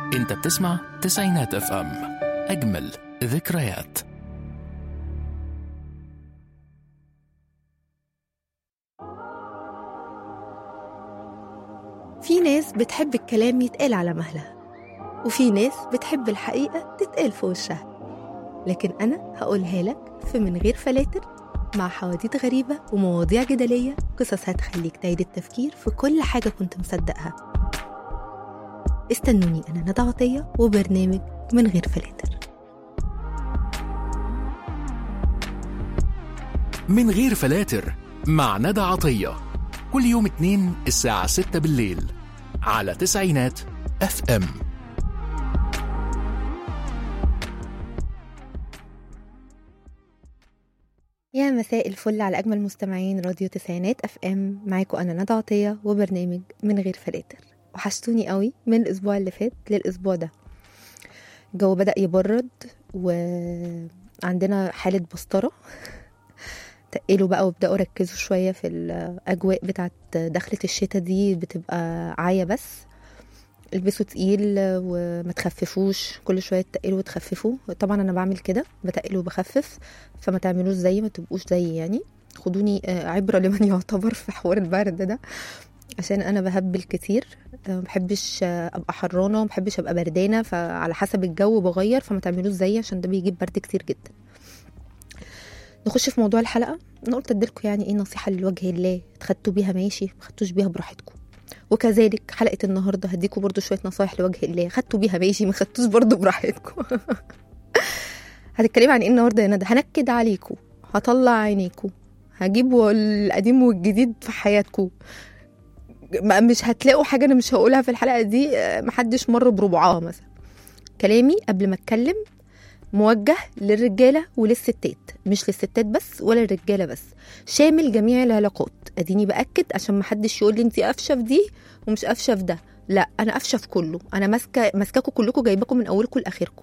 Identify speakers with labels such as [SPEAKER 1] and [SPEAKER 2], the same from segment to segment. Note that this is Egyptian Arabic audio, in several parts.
[SPEAKER 1] انت بتسمع تسعينات اف ام اجمل ذكريات
[SPEAKER 2] في ناس بتحب الكلام يتقال على مهلها وفي ناس بتحب الحقيقة تتقال في وشها لكن أنا هقولها لك في من غير فلاتر مع حواديت غريبة ومواضيع جدلية قصص هتخليك تعيد التفكير في كل حاجة كنت مصدقها استنوني أنا ندى عطية وبرنامج من غير فلاتر
[SPEAKER 1] من غير فلاتر مع ندى عطية كل يوم اتنين الساعة ستة بالليل على تسعينات اف ام
[SPEAKER 2] يا مساء الفل على أجمل مستمعين راديو تسعينات أف أم معاكم أنا ندى عطية وبرنامج من غير فلاتر وحشتوني قوي من الأسبوع اللي فات للأسبوع ده الجو بدأ يبرد وعندنا حالة بسطرة تقلوا بقى وابدأوا ركزوا شوية في الأجواء بتاعت دخلة الشتاء دي بتبقى عاية بس البسوا تقيل وما تخففوش كل شويه تقلوا وتخففوا طبعا انا بعمل كده بتقل وبخفف فما تعملوش زي ما تبقوش زي يعني خدوني آه، عبره لمن يعتبر في حوار البرد ده عشان انا بهبل كتير آه، ما بحبش آه، ابقى حرانه وما بحبش ابقى بردانه فعلى حسب الجو بغير فما تعملوش زيي عشان ده بيجيب برد كتير جدا نخش في موضوع الحلقه انا قلت اديلكم يعني ايه نصيحه لوجه الله خدتوا بيها ماشي ما خدتوش بيها براحتكم وكذلك حلقة النهاردة هديكم برضو شوية نصايح لوجه الله خدتوا بيها ماشي ما خدتوش برضو براحتكم هتتكلمي عن ايه النهاردة يا ندى هنكد عليكم هطلع عينيكم هجيب القديم والجديد في حياتكم ما- مش هتلاقوا حاجة أنا مش هقولها في الحلقة دي آه، محدش مر بربعها مثلا كلامي قبل ما أتكلم موجه للرجالة وللستات مش للستات بس ولا الرجالة بس شامل جميع العلاقات اديني باكد عشان ما حدش يقول لي انت قافشه في دي ومش قافشه في ده لا انا قافشه في كله انا ماسكه ماسكاكم كلكم جايباكم من اولكم لاخركم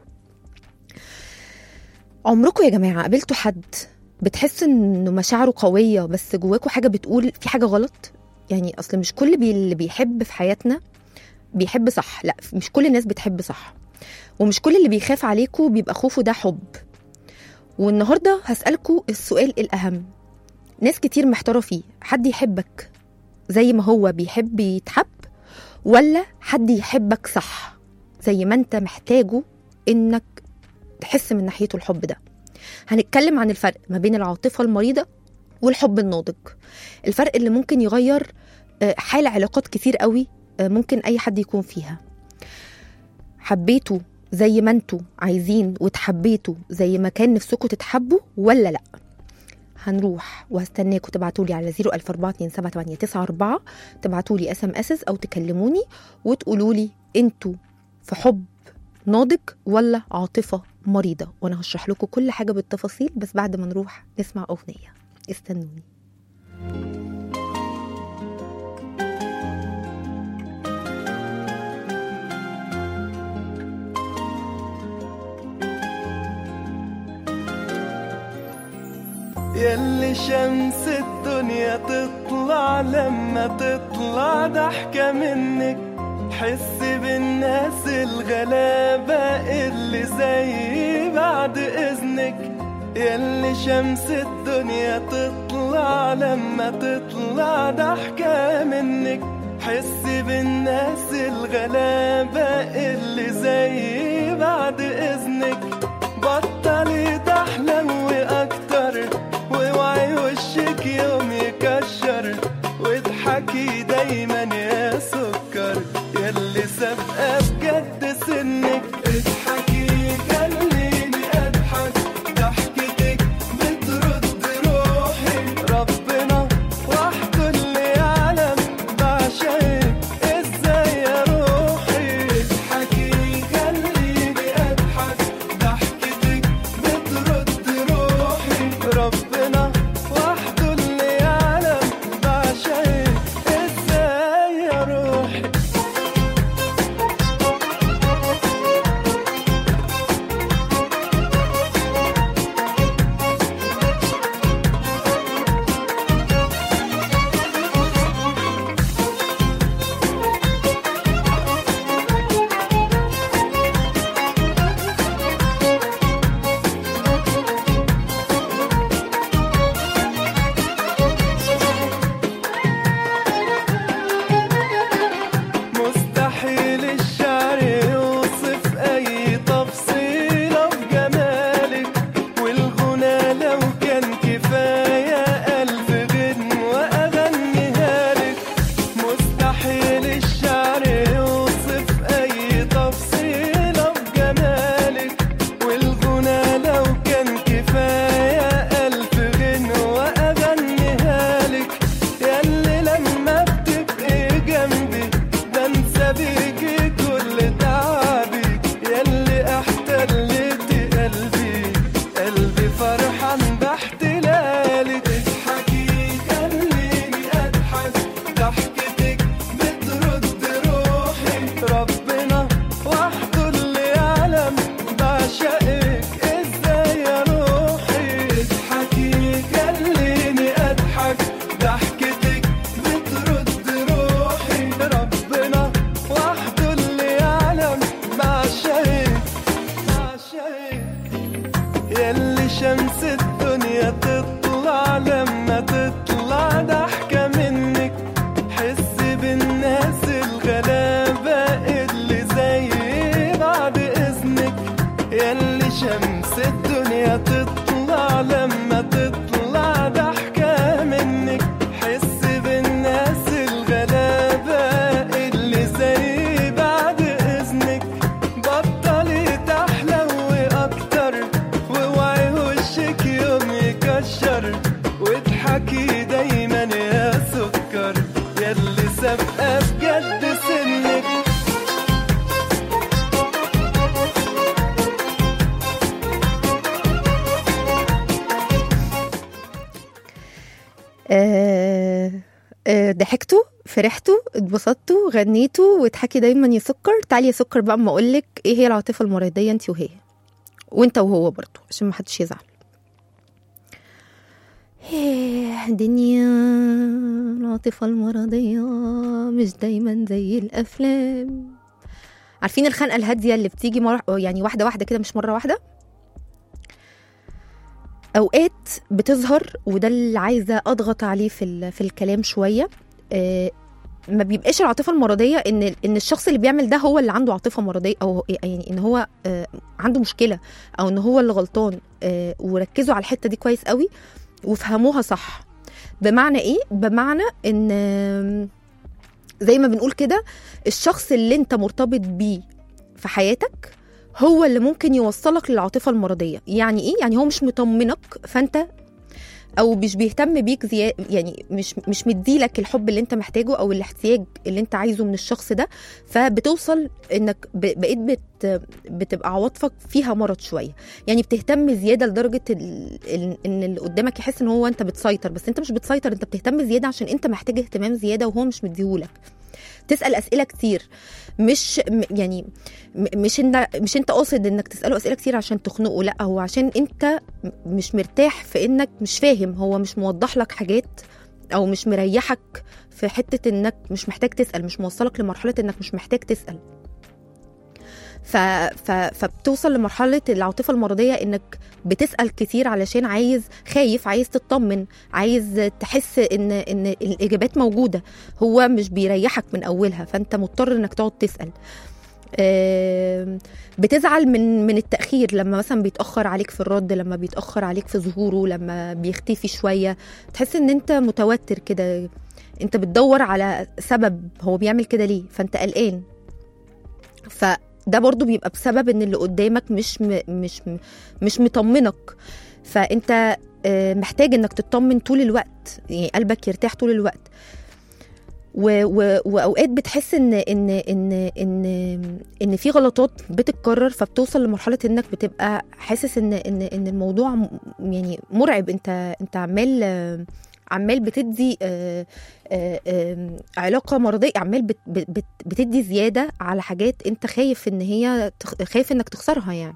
[SPEAKER 2] عمركم يا جماعه قابلتوا حد بتحس انه مشاعره قويه بس جواكوا حاجه بتقول في حاجه غلط يعني اصل مش كل بي اللي بيحب في حياتنا بيحب صح لا مش كل الناس بتحب صح ومش كل اللي بيخاف عليكم بيبقى خوفه ده حب والنهارده هسألكوا السؤال الأهم ناس كتير محتارة فيه حد يحبك زي ما هو بيحب يتحب ولا حد يحبك صح زي ما انت محتاجه انك تحس من ناحيته الحب ده هنتكلم عن الفرق ما بين العاطفة المريضة والحب الناضج الفرق اللي ممكن يغير آه، حال علاقات كتير قوي آه، ممكن اي حد يكون فيها حبيته زي ما انتوا عايزين وتحبيتوا زي ما كان نفسكم تتحبوا ولا لا هنروح وهستناكم تبعتوا لي على 004278994 تبعتوا لي اس ام اس او تكلموني وتقولوا لي انتوا في حب ناضج ولا عاطفه مريضه وانا هشرح لكم كل حاجه بالتفاصيل بس بعد ما نروح نسمع اغنيه استنوني
[SPEAKER 3] ياللي شمس الدنيا تطلع لما تطلع ضحكة منك حس بالناس الغلابة اللي زي بعد إذنك ياللي شمس الدنيا تطلع لما تطلع ضحكة منك حس بالناس الغلابة اللي زي بعد إذنك بطلي تحلوي أكتر واوعي وشك يوم يكشر واضحكي دايما يا سكر ياللي سابقة بجد سنك اضحكي خليني اضحك ضحكتك بترد روحي ربنا وحده اللي يعلم بعشقك ازاي يا روحي اضحكي خليني اضحك ضحكتك بترد روحي ربنا وحده اللي يعلم بعشقك ازاي ضحكتك بترد روحي ربنا وحده اللي يعلم بعشقك ازاي يا روحي اضحكي خليني اضحك ضحكتك بترد روحي ربنا وحده اللي يعلم بعشقك بعشقك ياللي شمس الدنيا تطلع لما تطلع ضحكة منك حس بالناس الغلابة اللي زي بعد إذنك ياللي شمس الدنيا تطلع لما تطلع ضحكة منك حس بالناس الغلابة اللي زي بعد إذنك بطلي تحلوي أكتر واوعي وشك يوم يكشر واضحكي دايما يا سكر ياللي سابقة بجد سنك
[SPEAKER 2] آه، آه، ضحكتوا فرحتوا اتبسطتوا غنيتوا واضحكي دايما يا سكر تعالي يا سكر بقى اما اقول لك ايه هي العاطفه المرضيه انت وهي وانت وهو برضو عشان ما حدش يزعل إيه، دنيا العاطفة المرضية مش دايما زي الأفلام عارفين الخنقة الهادية اللي بتيجي مرة يعني واحدة واحدة كده مش مرة واحدة اوقات بتظهر وده اللي عايزه اضغط عليه في ال- في الكلام شويه آه، ما بيبقاش العاطفه المرضيه ان ان الشخص اللي بيعمل ده هو اللي عنده عاطفه مرضيه او يعني ان هو آه، عنده مشكله او ان هو اللي غلطان آه، وركزوا على الحته دي كويس قوي وفهموها صح بمعنى ايه بمعنى ان آم، زي ما بنقول كده الشخص اللي انت مرتبط بيه في حياتك هو اللي ممكن يوصلك للعاطفه المرضيه يعني ايه يعني هو مش مطمنك فانت او مش بيهتم بيك زيادة يعني مش مش مديلك الحب اللي انت محتاجه او الاحتياج اللي انت عايزه من الشخص ده فبتوصل انك ب- بقيت بت بتبقى عواطفك فيها مرض شويه يعني بتهتم زياده لدرجه ال- ال- ان اللي قدامك يحس ان هو انت بتسيطر بس انت مش بتسيطر انت بتهتم زياده عشان انت محتاج اهتمام زياده وهو مش مديهولك تسال اسئله كتير مش م- يعني م- مش ان مش انت قاصد انك تساله اسئله كتير عشان تخنقه لا هو عشان انت م- مش مرتاح في انك مش فاهم هو مش موضح لك حاجات او مش مريحك في حته انك مش محتاج تسال مش موصلك لمرحله انك مش محتاج تسال ف... ف... فبتوصل لمرحله العاطفه المرضيه انك بتسال كتير علشان عايز خايف عايز تطمن عايز تحس ان ان الاجابات موجوده هو مش بيريحك من اولها فانت مضطر انك تقعد تسال آم، بتزعل من من التاخير لما مثلا بيتاخر عليك في الرد لما بيتاخر عليك في ظهوره لما بيختفي شويه تحس ان انت متوتر كده انت بتدور على سبب هو بيعمل كده ليه فانت قلقان فده برضو بيبقى بسبب ان اللي قدامك مش م مش م مش مطمنك فانت آه، محتاج انك تطمن طول الوقت يعني قلبك يرتاح طول الوقت و و واوقات بتحس ان ان ان ان ان في غلطات بتتكرر فبتوصل لمرحله انك بتبقى حاسس ان ان ان الموضوع م- يعني مرعب انت انت عمال آه، عمال بتدي آه، آه، آه، علاقه مرضيه عمال بت بت بت- بتدي زياده على حاجات انت خايف ان هي تخ- خايف انك تخسرها يعني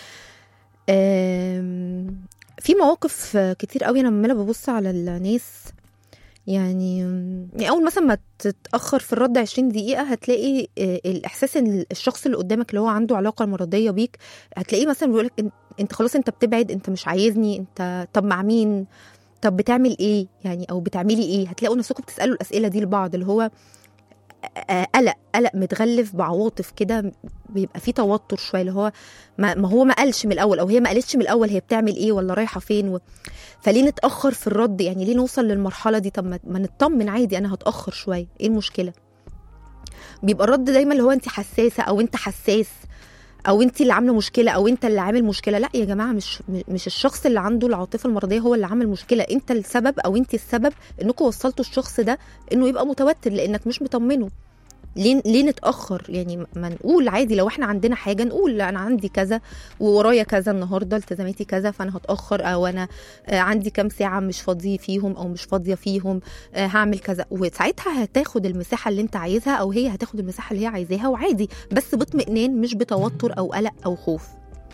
[SPEAKER 2] آم، في مواقف آه، كتير قوي انا عماله ببص على الناس يعني يعني اول مثلا ما تتاخر في الرد 20 دقيقه هتلاقي آه، الاحساس ان الشخص اللي قدامك اللي هو عنده علاقه مرضيه بيك هتلاقيه مثلا بيقول لك انت خلاص انت بتبعد انت مش عايزني انت طب مع مين طب بتعمل ايه يعني او بتعملي ايه هتلاقوا نفسكم بتسالوا الاسئله دي لبعض اللي هو آه، قلق قلق متغلف بعواطف كده بيبقى فيه توتر شويه اللي هو ما, ما هو ما قالش من الاول او هي ما قالتش من الاول هي بتعمل ايه ولا رايحه فين و... فليه نتاخر في الرد يعني ليه نوصل للمرحله دي طب ما, ما نطمن عادي انا هتاخر شويه ايه المشكله بيبقى الرد دايما اللي هو انت حساسه او انت حساس او انت اللي عامله مشكله او انت اللي عامل مشكله لا يا جماعه مش مش الشخص اللي عنده العاطفه المرضيه هو اللي عامل مشكله انت السبب او انت السبب انكم وصلتوا الشخص ده انه يبقى متوتر لانك مش مطمنه ليه ليه نتاخر يعني ما نقول عادي لو احنا عندنا حاجه نقول لا انا عندي كذا وورايا كذا النهارده التزاماتي كذا فانا هتاخر او انا آه، عندي كام ساعه مش فاضي فيهم او مش فاضيه فيهم آه، هعمل كذا وساعتها هتاخد المساحه اللي انت عايزها او هي هتاخد المساحه اللي هي عايزاها وعادي بس باطمئنان مش بتوتر او قلق او خوف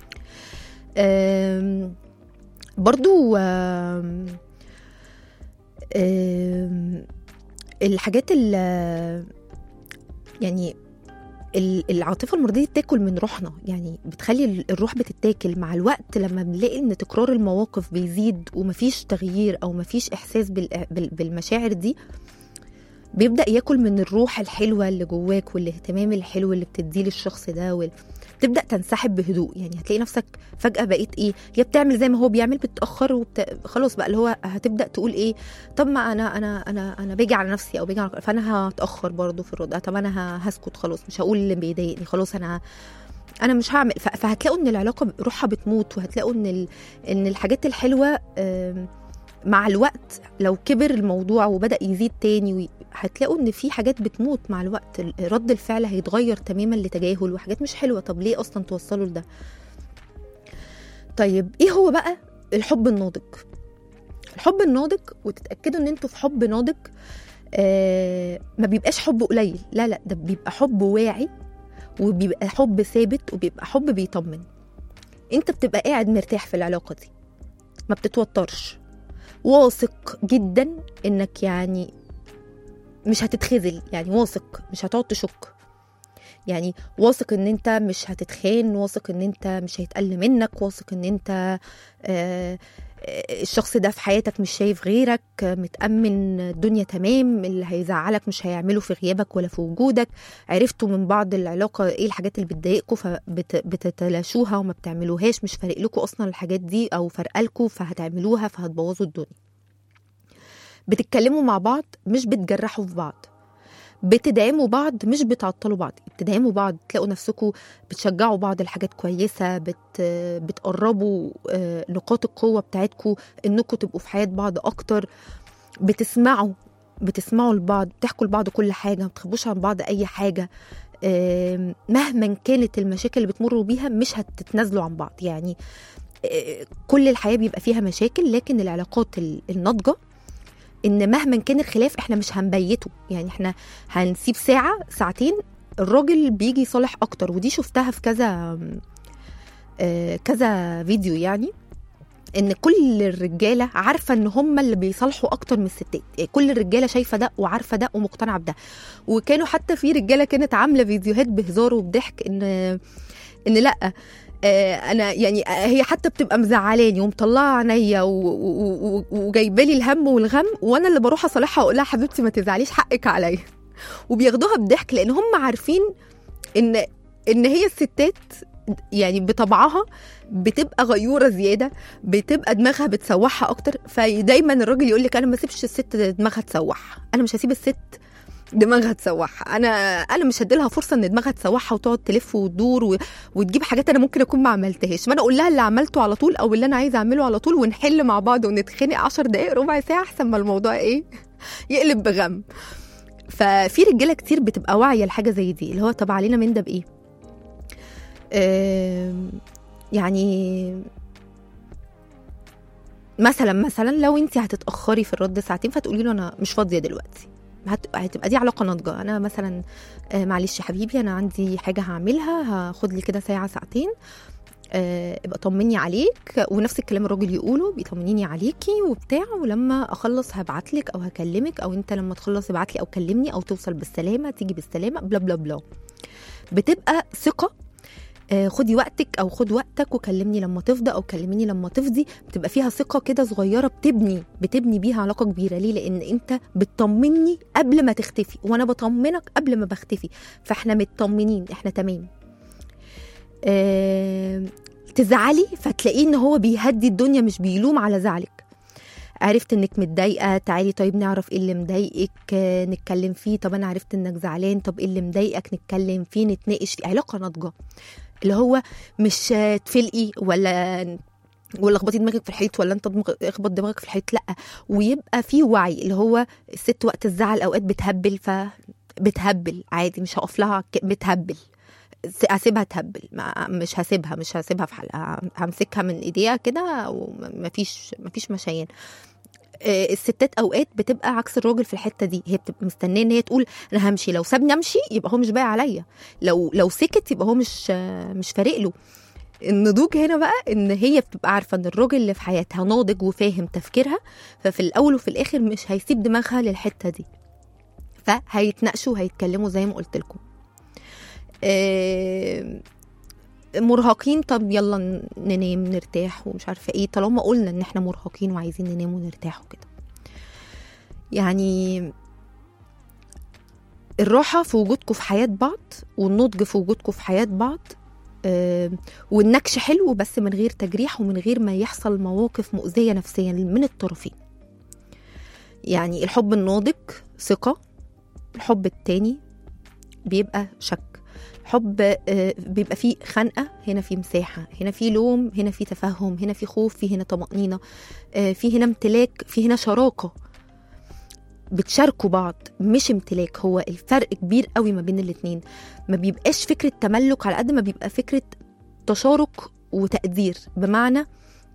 [SPEAKER 2] آم، برضو آم، آم، الحاجات اللي يعني ال- العاطفه المرضيه دي بتاكل من روحنا يعني بتخلي ال- الروح بتتاكل مع الوقت لما بنلاقي ان تكرار المواقف بيزيد ومفيش تغيير او مفيش احساس بال- بال- بالمشاعر دي بيبدا ياكل من الروح الحلوه اللي جواك والاهتمام الحلو اللي بتديه للشخص ده وال... تبدا تنسحب بهدوء يعني هتلاقي نفسك فجاه بقيت ايه يا بتعمل زي ما هو بيعمل بتاخر وبت... خلاص بقى اللي هو هتبدا تقول ايه طب ما انا انا انا انا باجي على نفسي او باجي على فانا هتاخر برضو في الرد آه، طب انا ه- هسكت خلاص مش هقول اللي بيضايقني خلاص انا انا مش هعمل ف- فهتلاقوا ان العلاقه ب- روحها بتموت وهتلاقوا ان ال... ان الحاجات الحلوه آم، مع الوقت لو كبر الموضوع وبدا يزيد تاني وي- هتلاقوا ان في حاجات بتموت مع الوقت ال- رد الفعل هيتغير تماما لتجاهل وحاجات مش حلوه طب ليه اصلا توصلوا لده طيب ايه هو بقى الحب الناضج الحب الناضج وتتاكدوا ان انتوا في حب ناضج آه ما بيبقاش حب قليل لا لا ده بيبقى حب واعي وبيبقى حب ثابت وبيبقى حب بيطمن انت بتبقى قاعد مرتاح في العلاقه دي ما بتتوترش واثق جدا انك يعني مش هتتخذل يعني واثق مش هتقعد تشك يعني واثق ان انت مش هتتخان واثق ان انت مش هيتقل منك واثق ان انت آه آه، الشخص ده في حياتك مش شايف غيرك آه، متأمن الدنيا تمام اللي هيزعلك مش هيعمله في غيابك ولا في وجودك عرفتوا من بعض العلاقة ايه الحاجات اللي بتضايقكم فبتتلاشوها وما بتعملوهاش مش فارق لكم اصلا الحاجات دي او فارقالكم فهتعملوها فهتبوظوا الدنيا بتتكلموا مع بعض مش بتجرحوا في بعض بتدعموا بعض مش بتعطلوا بعض بتدعموا بعض تلاقوا نفسكم بتشجعوا بعض لحاجات كويسة بت بتقربوا آه، نقاط القوة بتاعتكم انكم تبقوا في حياة بعض اكتر بتسمعوا بتسمعوا لبعض بتحكوا لبعض كل حاجة ما بتخبوش عن بعض اي حاجة آم، مهما كانت المشاكل اللي بتمروا بيها مش هتتنازلوا عن بعض يعني آه، كل الحياة بيبقى فيها مشاكل لكن العلاقات ال- الناضجة ان مهما كان الخلاف احنا مش هنبيته يعني احنا هنسيب ساعه ساعتين الراجل بيجي يصالح اكتر ودي شفتها في كذا آه، كذا فيديو يعني ان كل الرجاله عارفه ان هم اللي بيصالحوا اكتر من الستات يعني كل الرجاله شايفه ده وعارفه ده ومقتنعه بده وكانوا حتى في رجاله كانت عامله فيديوهات بهزار وبضحك ان ان لا آه، انا يعني آه، هي حتى بتبقى مزعلاني ومطلعه عينيا و- و- و- وجايبه لي الهم والغم وانا اللي بروح اصالحها واقول لها حبيبتي ما تزعليش حقك عليا وبياخدوها بضحك لان هم عارفين ان ان هي الستات يعني بطبعها بتبقى غيوره زياده بتبقى دماغها بتسوحها اكتر فدايما الراجل يقول لك انا ما اسيبش الست دماغها تسوح انا مش هسيب الست دماغها تسوحها انا انا مش هديلها فرصه ان دماغها تسوحها وتقعد تلف وتدور و... وتجيب حاجات انا ممكن اكون ما عملتهاش ما انا اقول لها اللي عملته على طول او اللي انا عايزه اعمله على طول ونحل مع بعض ونتخانق 10 دقائق ربع ساعه احسن ما الموضوع ايه يقلب بغم ففي رجاله كتير بتبقى واعيه لحاجه زي دي اللي هو طب علينا من ده بايه آم، يعني مثلا مثلا لو انت هتتاخري في الرد ساعتين فتقولي له انا مش فاضيه دلوقتي هت- هتبقى دي علاقه ناضجه انا مثلا آه، معلش يا حبيبي انا عندي حاجه هعملها هاخد لي كده ساعه ساعتين آه، ابقى طمني عليك ونفس الكلام الراجل يقوله بيطمنيني عليكي وبتاع ولما اخلص هبعت لك او هكلمك او انت لما تخلص ابعت لي او كلمني او توصل بالسلامه تيجي بالسلامه بلا بلا بلا بتبقى ثقه آه، خدي وقتك او خد وقتك وكلمني لما تفضى او كلميني لما تفضي بتبقى فيها ثقه كده صغيره بتبني بتبني بيها علاقه كبيره ليه لان انت بتطمني قبل ما تختفي وانا بطمنك قبل ما بختفي فاحنا مطمنين احنا تمام آه، تزعلي فتلاقيه ان هو بيهدي الدنيا مش بيلوم على زعلك عرفت انك متضايقه تعالي طيب نعرف ايه اللي مضايقك آه، نتكلم فيه طب انا عرفت انك زعلان طب ايه اللي مضايقك نتكلم فيه نتناقش فيه علاقه ناضجه اللي هو مش آه، تفلقي ولا ولا اخبطي دماغك في الحيط ولا انت دماغ- اخبط دماغك في الحيط لا ويبقى في وعي اللي هو الست وقت الزعل اوقات بتهبل ف بتهبل عادي مش هقف لها ك- بتهبل س- اسيبها تهبل ما مش هسيبها مش هسيبها في حلقها همسكها من ايديها كده ومفيش مفيش مشيان آه، الستات اوقات بتبقى عكس الراجل في الحته دي هي بتبقى مستنيه ان هي تقول انا همشي لو سابني امشي يبقى هو مش باقي عليا لو لو سكت يبقى هو مش آه، مش فارق له النضوج هنا بقى ان هي بتبقى عارفه ان الراجل اللي في حياتها ناضج وفاهم تفكيرها ففي الاول وفي الاخر مش هيسيب دماغها للحته دي فهيتناقشوا وهيتكلموا زي ما قلت لكم آه، مرهقين طب يلا ن- ننام نرتاح ومش عارفه ايه طالما قلنا ان احنا مرهقين وعايزين ننام ونرتاح وكده يعني الراحه في وجودكم في حياه بعض والنضج في وجودكم في حياه بعض آه، والنكش حلو بس من غير تجريح ومن غير ما يحصل مواقف مؤذيه نفسيا من الطرفين يعني الحب الناضج ثقه الحب التاني بيبقى شك حب آه، بيبقى فيه خنقه هنا في مساحه هنا في لوم هنا في تفهم هنا في خوف في هنا طمانينه آه، في هنا امتلاك في هنا شراكه بتشاركوا بعض مش امتلاك هو الفرق كبير قوي ما بين الاتنين ما بيبقاش فكره تملك على قد ما بيبقى فكره تشارك وتقدير بمعنى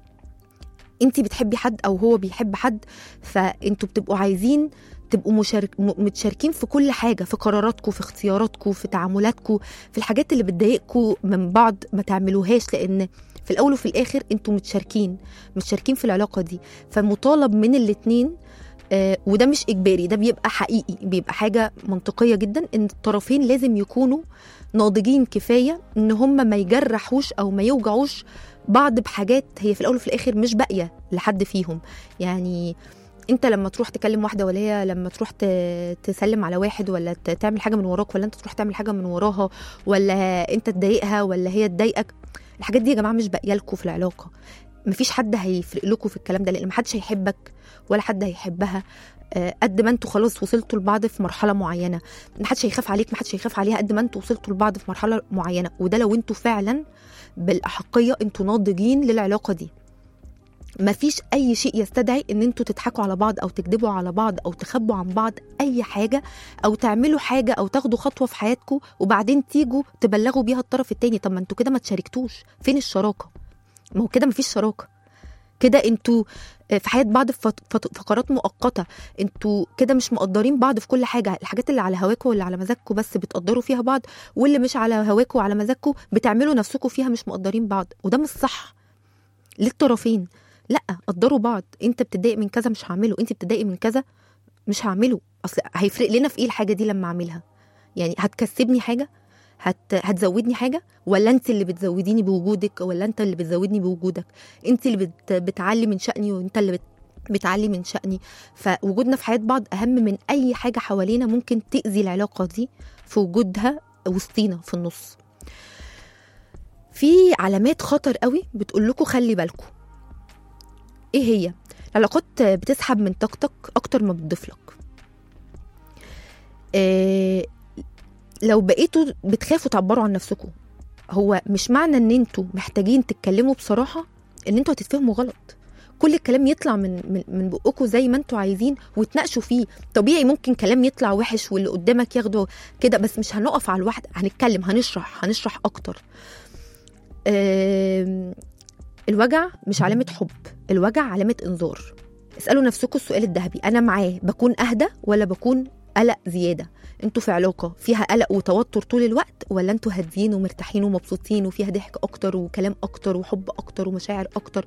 [SPEAKER 2] انت بتحبي حد او هو بيحب حد فانتوا بتبقوا عايزين تبقوا مشارك م- متشاركين في كل حاجه في قراراتكم في اختياراتكم في تعاملاتكم في الحاجات اللي بتضايقكم من بعض ما تعملوهاش لان في الاول وفي الاخر انتوا متشاركين متشاركين في العلاقه دي فمطالب من الاتنين آه وده مش اجباري ده بيبقى حقيقي بيبقى حاجه منطقيه جدا ان الطرفين لازم يكونوا ناضجين كفايه ان هم ما يجرحوش او ما يوجعوش بعض بحاجات هي في الاول وفي الاخر مش باقيه لحد فيهم يعني انت لما تروح تكلم واحده ولا هي لما تروح ت- تسلم على واحد ولا ت- تعمل حاجه من وراك ولا انت تروح تعمل حاجه من وراها ولا انت تضايقها ولا هي تضايقك الحاجات دي يا جماعه مش باقيه لكم في العلاقه مفيش حد هيفرق لكم في الكلام ده لان محدش هيحبك ولا حد هيحبها آه، قد ما انتوا خلاص وصلتوا لبعض في مرحله معينه محدش هيخاف عليك محدش هيخاف عليها قد ما انتوا وصلتوا لبعض في مرحله معينه وده لو انتوا فعلا بالاحقيه انتوا ناضجين للعلاقه دي مفيش اي شيء يستدعي ان انتوا تضحكوا على بعض او تكذبوا على بعض او تخبوا عن بعض اي حاجه او تعملوا حاجه او تاخدوا خطوه في حياتكم وبعدين تيجوا تبلغوا بيها الطرف التاني طب ما انتوا كده ما تشاركتوش فين الشراكه ما هو كده مفيش شراكه كده انتوا في حياه بعض في فت- فت- فقرات مؤقته انتوا كده مش مقدرين بعض في كل حاجه الحاجات اللي على هواكم واللي على مزاجكم بس بتقدروا فيها بعض واللي مش على هواكم وعلى مزاجكم بتعملوا نفسكم فيها مش مقدرين بعض وده مش صح للطرفين لا قدروا بعض انت بتضايق من كذا مش هعمله انت بتضايقي من كذا مش هعمله اصل هيفرق لنا في ايه الحاجه دي لما اعملها يعني هتكسبني حاجه هت... هتزودني حاجه ولا انت اللي بتزوديني بوجودك ولا انت اللي بتزودني بوجودك انت اللي بت... بتعلي من شأني وانت اللي بت... بتعلي من شأني فوجودنا في حياة بعض أهم من أي حاجة حوالينا ممكن تأذي العلاقة دي في وجودها وسطينا في النص في علامات خطر قوي بتقول لكم خلي بالكم ايه هي العلاقات بتسحب من طاقتك اكتر ما بتضيف لك إيه لو بقيتوا بتخافوا تعبروا عن نفسكم هو مش معنى ان انتوا محتاجين تتكلموا بصراحه ان انتوا هتتفهموا غلط كل الكلام يطلع من من, من بقكم زي ما انتوا عايزين وتناقشوا فيه طبيعي ممكن كلام يطلع وحش واللي قدامك ياخده كده بس مش هنقف على الواحد هنتكلم هنشرح هنشرح اكتر آم، الوجع مش علامة حب الوجع علامة انذار اسألوا نفسكم السؤال الذهبي أنا معاه بكون أهدى ولا بكون قلق زيادة انتوا في علاقة فيها قلق وتوتر طول الوقت ولا انتوا هاديين ومرتاحين ومبسوطين وفيها ضحك أكتر وكلام أكتر وحب أكتر ومشاعر أكتر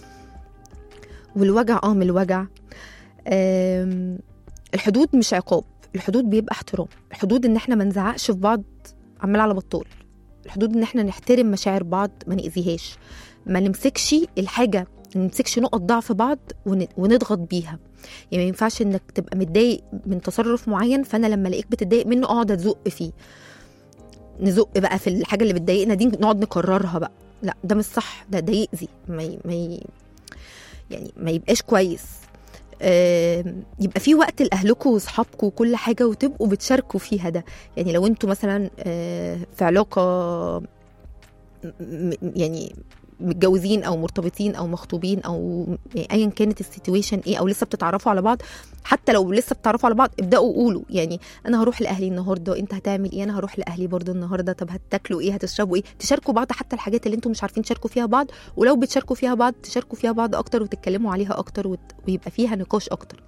[SPEAKER 2] والوجع اه من الوجع آم، الحدود مش عقاب الحدود بيبقى احترام الحدود ان احنا ما نزعقش في بعض عمال على بطال الحدود ان احنا نحترم مشاعر بعض ما نأذيهاش ما نمسكش الحاجه ما نمسكش نقط ضعف بعض ون- ونضغط بيها يعني ما ينفعش انك تبقى متضايق من تصرف معين فانا لما الاقيك بتتضايق منه اقعد ازق فيه نزق بقى في الحاجه اللي بتضايقنا دي نقعد نكررها بقى لا ده مش صح ده ده يأذي ما ي... ما ي... يعني ما يبقاش كويس آم، يبقى في وقت لاهلكم واصحابكم وكل حاجه وتبقوا بتشاركوا فيها ده يعني لو انتوا مثلا آه، في علاقه م- م- يعني متجوزين او مرتبطين او مخطوبين او يعني ايا كانت السيتويشن ايه او لسه بتتعرفوا على بعض حتى لو لسه بتتعرفوا على بعض ابداوا قولوا يعني انا هروح لاهلي النهارده انت هتعمل ايه انا هروح لاهلي برضو النهارده طب هتاكلوا ايه هتشربوا ايه تشاركوا بعض حتى الحاجات اللي انتم مش عارفين تشاركوا فيها بعض ولو بتشاركوا فيها بعض تشاركوا فيها بعض اكتر وتتكلموا عليها اكتر وت... ويبقى فيها نقاش اكتر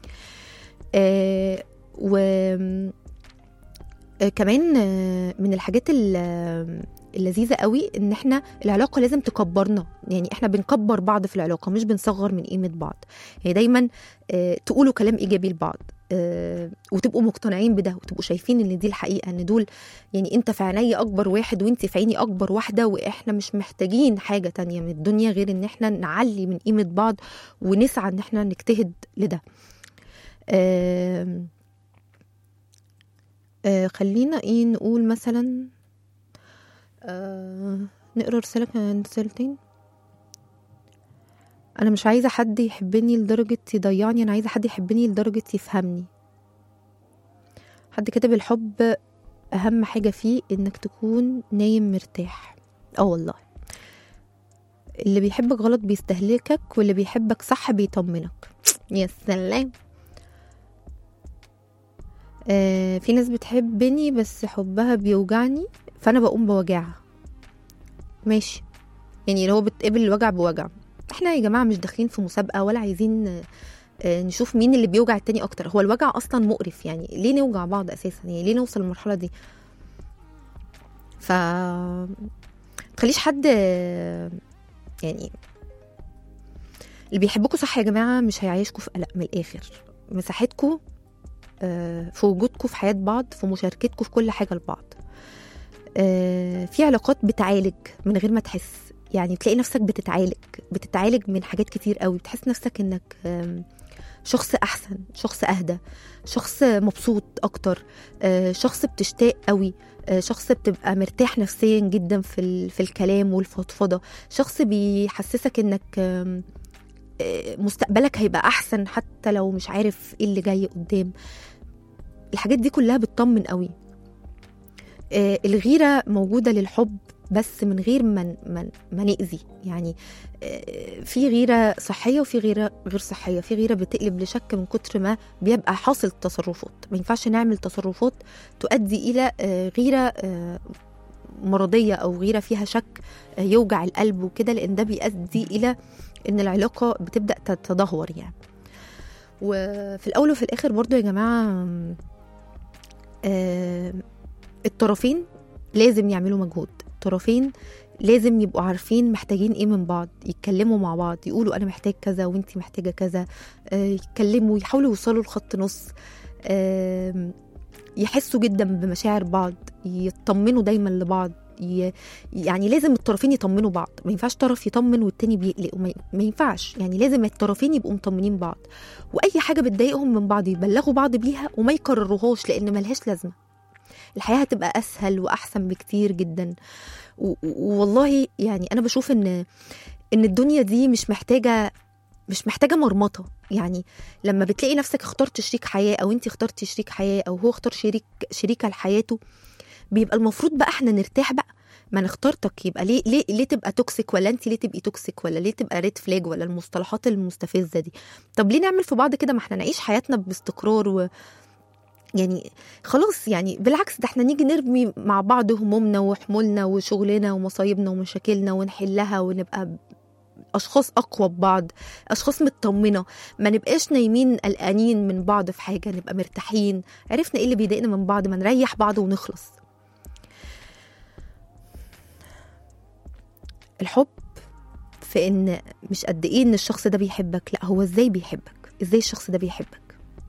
[SPEAKER 2] آه و آه كمان آه من الحاجات ال- اللذيذه قوي ان احنا العلاقه لازم تكبرنا يعني احنا بنكبر بعض في العلاقه مش بنصغر من قيمه بعض يعني دايما آه، تقولوا كلام ايجابي لبعض آه، وتبقوا مقتنعين بده وتبقوا شايفين ان دي الحقيقه ان دول يعني انت في عيني اكبر واحد وانت في عيني اكبر واحده واحنا مش محتاجين حاجه تانية من الدنيا غير ان احنا نعلي من قيمه بعض ونسعى ان احنا نجتهد لده آم، آه، خلينا ايه نقول مثلا آه، نقرا رسالة كان رسالتين انا مش عايزه حد يحبني لدرجه يضيعني انا عايزه حد يحبني لدرجه يفهمني حد كتب الحب اهم حاجه فيه انك تكون نايم مرتاح اه والله اللي بيحبك غلط بيستهلكك واللي بيحبك صح بيطمنك يا سلام آه في ناس بتحبني بس حبها بيوجعني فانا بقوم بوجعها ماشي يعني اللي هو بتقبل الوجع بوجع احنا يا جماعه مش داخلين في مسابقه ولا عايزين آه، آه، نشوف مين اللي بيوجع التاني اكتر هو الوجع اصلا مقرف يعني ليه نوجع بعض اساسا يعني ليه نوصل للمرحله دي ف تخليش حد آه، يعني اللي بيحبكوا صح يا جماعه مش هيعيشكوا في قلق من الاخر مساحتكوا آه، في وجودكوا في حياه بعض في مشاركتكوا في كل حاجه لبعض آه، في علاقات بتعالج من غير ما تحس يعني تلاقي نفسك بتتعالج بتتعالج من حاجات كتير قوي بتحس نفسك انك آم، شخص احسن شخص اهدى شخص مبسوط اكتر آه، شخص بتشتاق قوي آه، شخص بتبقى مرتاح نفسيا جدا في ال- في الكلام والفضفضه شخص بيحسسك انك آم، آه، مستقبلك هيبقى احسن حتى لو مش عارف ايه اللي جاي قدام الحاجات دي كلها بتطمن قوي آه، الغيره موجوده للحب بس من غير ما ن- ما ن- ما نأذي يعني آه، في غيره صحيه وفي غيره غير صحيه في غيره بتقلب لشك من كتر ما بيبقى حاصل تصرفات ما ينفعش نعمل تصرفات تؤدي الى آه، غيره آه، مرضيه او غيره فيها شك آه، يوجع القلب وكده لان ده بيؤدي الى ان العلاقه بتبدا تتدهور يعني وفي الاول وفي الاخر برضو يا جماعه آه، الطرفين لازم يعملوا مجهود الطرفين لازم يبقوا عارفين محتاجين ايه من بعض يتكلموا مع بعض يقولوا انا محتاج كذا وانتي محتاجه كذا آه، يتكلموا يحاولوا يوصلوا لخط نص آم، يحسوا جدا بمشاعر بعض يطمنوا دايما لبعض ي... يعني لازم الطرفين يطمنوا بعض ما ينفعش طرف يطمن والتاني بيقلق وما ما ينفعش يعني لازم الطرفين يبقوا مطمنين بعض واي حاجه بتضايقهم من بعض يبلغوا بعض بيها وما يكرروهاش لان ملهاش لازمه الحياه هتبقى اسهل واحسن بكتير جدا و- و- والله يعني انا بشوف ان ان الدنيا دي مش محتاجه مش محتاجه مرمطه يعني لما بتلاقي نفسك اخترت شريك حياه او انت اخترتي شريك حياه او هو اختار شريك شريكه لحياته بيبقى المفروض بقى احنا نرتاح بقى ما انا اخترتك يبقى ليه ليه ليه تبقى توكسيك ولا انت ليه تبقي توكسيك ولا ليه تبقى ريد فلاج ولا المصطلحات المستفزه دي طب ليه نعمل في بعض كده ما احنا نعيش حياتنا باستقرار و يعني خلاص يعني بالعكس ده احنا نيجي نرمي مع بعض همومنا وحمولنا وشغلنا ومصايبنا ومشاكلنا ونحلها ونبقى اشخاص اقوى ببعض اشخاص مطمنه ما نبقاش نايمين قلقانين من بعض في حاجه نبقى مرتاحين عرفنا ايه اللي بيضايقنا من بعض ما نريح بعض ونخلص الحب في ان مش قد ايه ان الشخص ده بيحبك لا هو ازاي بيحبك ازاي الشخص ده بيحبك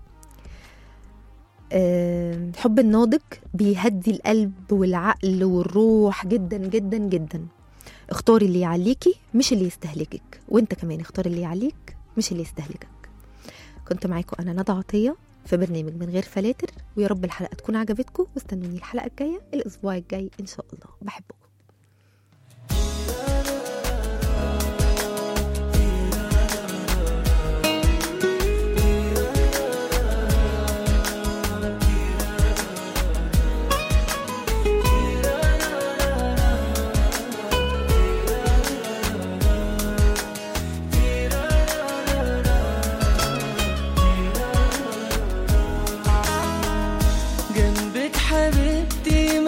[SPEAKER 2] آه، الحب الناضج بيهدي القلب والعقل والروح جدا جدا جدا اختاري اللي يعليكي مش اللي يستهلكك وانت كمان اختار اللي يعليك مش اللي يستهلكك كنت معاكم انا ندى عطيه في برنامج من غير فلاتر ويا رب الحلقه تكون عجبتكم واستنوني الحلقه الجايه الاسبوع الجاي ان شاء الله بحبكم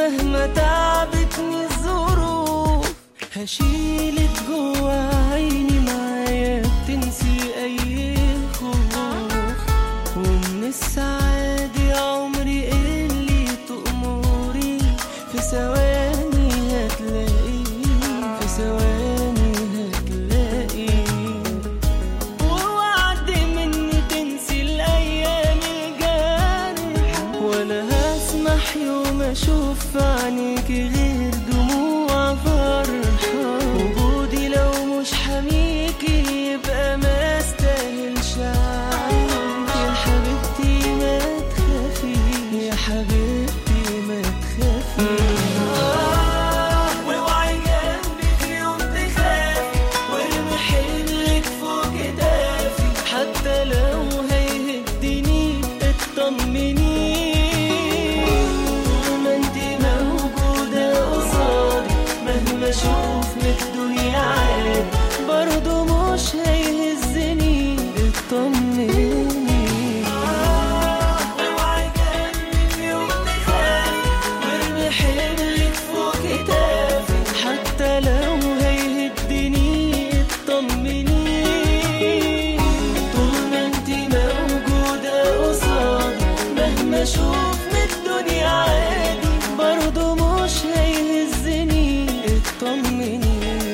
[SPEAKER 3] مهما تعبتني الظروف هشيلك جوا عيني معايا بتنسي اي خوف ومن السعادة عمري اللي تأمري في ثواني هتلاقي في ثواني هتلاقي ووعد مني تنسي الأيام الجارحة ولا هسمح يوم أشوف في عينيك غير دموع فرحة وجودي لو مش حميكي يبقى ما استاهلش عينك يا حبيبتي ما تخافي يا حبيبتي ما تخافي واوعي جنبي في يوم تخافي وارمي حملك فوق كتافي حتى لو هيهدني اطمني طول ما انت موجودة قصادي مهما اشوف من الدنيا عادي برضه مش هيهزني اطمني اوعي جنبي في يوم تخافي وارمي حملك فوق كتافي حتى لو هيهدني اطمني طول ما انت موجودة قصادي مهما اشوف من الدنيا عادي برضه مش هيهزني اطمني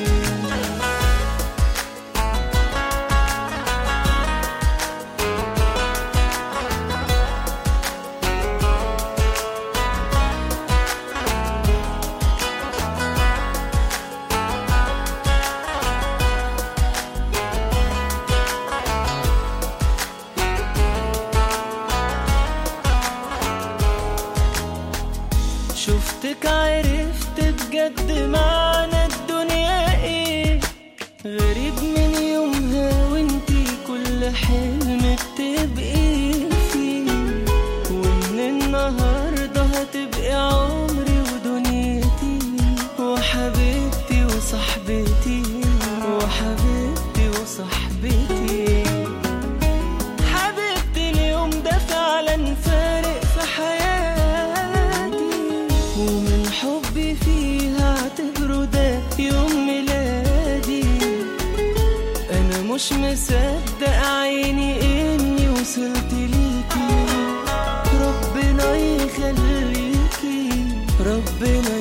[SPEAKER 3] شفتك عرفت بجد معنى الدنيا ايه غريب من يومها وانتي كل حلم بتبقي فيه ومن النهاردة هتبقي عمري ودنيتي وحبيبتي وصاحبتي وحبيبتي وصاحبتي حبيبتي اليوم ده فعلا فارق في حياتي ومن حبي فيها اعتبره ده يوم ميلادي انا مش مصدق عيني اني وصلت ليكي ربنا يخليكي ربنا